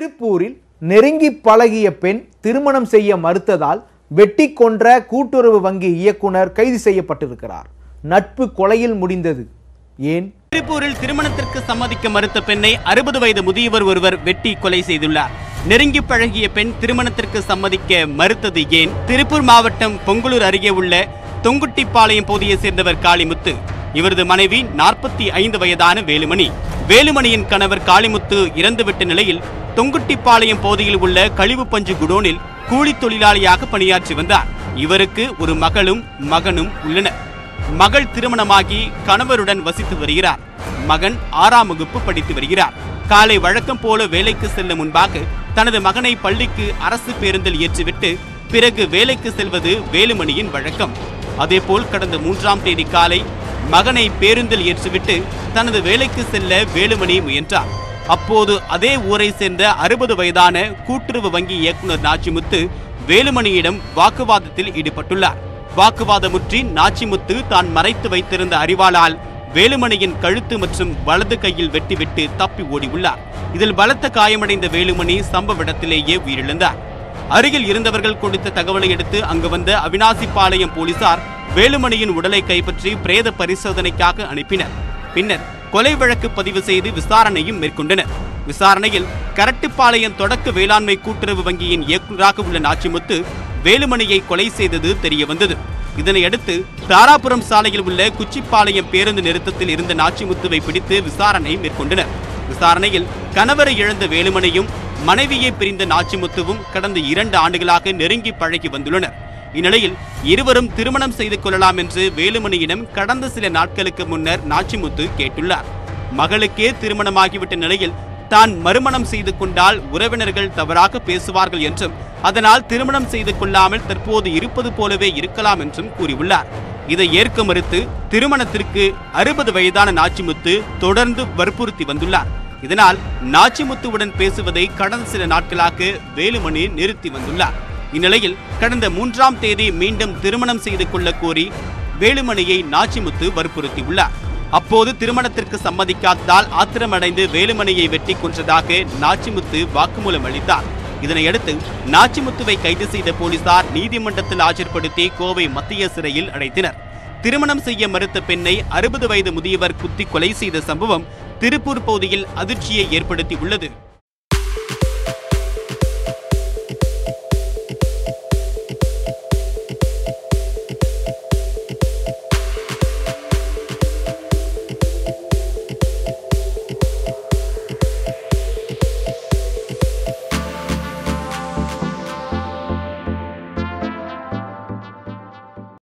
திருப்பூரில் நெருங்கி பழகிய பெண் திருமணம் செய்ய மறுத்ததால் வெட்டி கொன்ற கூட்டுறவு வங்கி இயக்குனர் கைது செய்யப்பட்டிருக்கிறார் நட்பு கொலையில் முடிந்தது ஏன் திருப்பூரில் திருமணத்திற்கு சம்மதிக்க மறுத்த பெண்ணை அறுபது வயது முதியவர் ஒருவர் வெட்டி கொலை செய்துள்ளார் நெருங்கி பழகிய பெண் திருமணத்திற்கு சம்மதிக்க மறுத்தது ஏன் திருப்பூர் மாவட்டம் பொங்கலூர் அருகே உள்ள தொங்குட்டிப்பாளையம் பகுதியை சேர்ந்தவர் காளிமுத்து இவரது மனைவி நாற்பத்தி ஐந்து வயதான வேலுமணி வேலுமணியின் கணவர் காளிமுத்து இறந்துவிட்ட நிலையில் தொங்குட்டிப்பாளையம் பகுதியில் உள்ள கழிவு பஞ்சு குடோனில் கூலி தொழிலாளியாக பணியாற்றி வந்தார் இவருக்கு ஒரு மகளும் மகனும் உள்ளனர் மகள் திருமணமாகி கணவருடன் வசித்து வருகிறார் மகன் ஆறாம் வகுப்பு படித்து வருகிறார் காலை வழக்கம் போல வேலைக்கு செல்லும் முன்பாக தனது மகனை பள்ளிக்கு அரசு பேருந்தில் ஏற்றிவிட்டு பிறகு வேலைக்கு செல்வது வேலுமணியின் வழக்கம் அதேபோல் கடந்த மூன்றாம் தேதி காலை மகனை பேருந்தில் ஏற்றிவிட்டு தனது வேலைக்கு செல்ல வேலுமணி முயன்றார் அப்போது அதே ஊரை சேர்ந்த அறுபது வயதான கூட்டுறவு வங்கி இயக்குனர் நாச்சிமுத்து வேலுமணியிடம் வாக்குவாதத்தில் ஈடுபட்டுள்ளார் வாக்குவாதமுற்றி நாச்சிமுத்து தான் மறைத்து வைத்திருந்த அறிவாளால் வேலுமணியின் கழுத்து மற்றும் வலது கையில் வெட்டிவிட்டு தப்பி ஓடியுள்ளார் இதில் பலத்த காயமடைந்த வேலுமணி சம்பவ இடத்திலேயே உயிரிழந்தார் அருகில் இருந்தவர்கள் கொடுத்த தகவலை அடுத்து அங்கு வந்த அவினாசிப்பாளையம் போலீசார் வேலுமணியின் உடலை கைப்பற்றி பிரேத பரிசோதனைக்காக அனுப்பினர் பின்னர் கொலை வழக்கு பதிவு செய்து விசாரணையும் மேற்கொண்டனர் விசாரணையில் கரட்டுப்பாளையம் தொடக்க வேளாண்மை கூட்டுறவு வங்கியின் இயக்குநராக உள்ள நாச்சிமுத்து வேலுமணியை கொலை செய்தது தெரிய வந்தது இதனையடுத்து தாராபுரம் சாலையில் உள்ள குச்சிப்பாளையம் பேருந்து நிறுத்தத்தில் இருந்த நாச்சிமுத்துவை பிடித்து விசாரணை மேற்கொண்டனர் விசாரணையில் கணவரை இழந்த வேலுமணியும் மனைவியை பிரிந்த நாச்சிமுத்துவும் கடந்த இரண்டு ஆண்டுகளாக நெருங்கி பழகி வந்துள்ளனர் இந்நிலையில் இருவரும் திருமணம் செய்து கொள்ளலாம் என்று வேலுமணியிடம் கடந்த சில நாட்களுக்கு முன்னர் நாச்சிமுத்து கேட்டுள்ளார் மகளுக்கே திருமணமாகிவிட்ட நிலையில் தான் மறுமணம் செய்து கொண்டால் உறவினர்கள் தவறாக பேசுவார்கள் என்றும் அதனால் திருமணம் செய்து கொள்ளாமல் தற்போது இருப்பது போலவே இருக்கலாம் என்றும் கூறியுள்ளார் இதை ஏற்க மறுத்து திருமணத்திற்கு அறுபது வயதான நாச்சிமுத்து தொடர்ந்து வற்புறுத்தி வந்துள்ளார் இதனால் நாச்சிமுத்துவுடன் பேசுவதை கடந்த சில நாட்களாக வேலுமணி நிறுத்தி வந்துள்ளார் இந்நிலையில் கடந்த மூன்றாம் தேதி மீண்டும் திருமணம் செய்து கொள்ள கோரி வேலுமணியை நாச்சிமுத்து வற்புறுத்தியுள்ளார் அப்போது திருமணத்திற்கு சம்மதிக்காததால் ஆத்திரமடைந்து வேலுமணியை வெட்டி கொன்றதாக நாச்சிமுத்து வாக்குமூலம் அளித்தார் இதனையடுத்து நாச்சிமுத்துவை கைது செய்த போலீசார் நீதிமன்றத்தில் ஆஜர்படுத்தி கோவை மத்திய சிறையில் அடைத்தனர் திருமணம் செய்ய மறுத்த பெண்ணை அறுபது வயது முதியவர் குத்தி கொலை செய்த சம்பவம் திருப்பூர் பகுதியில் அதிர்ச்சியை ஏற்படுத்தி உள்ளது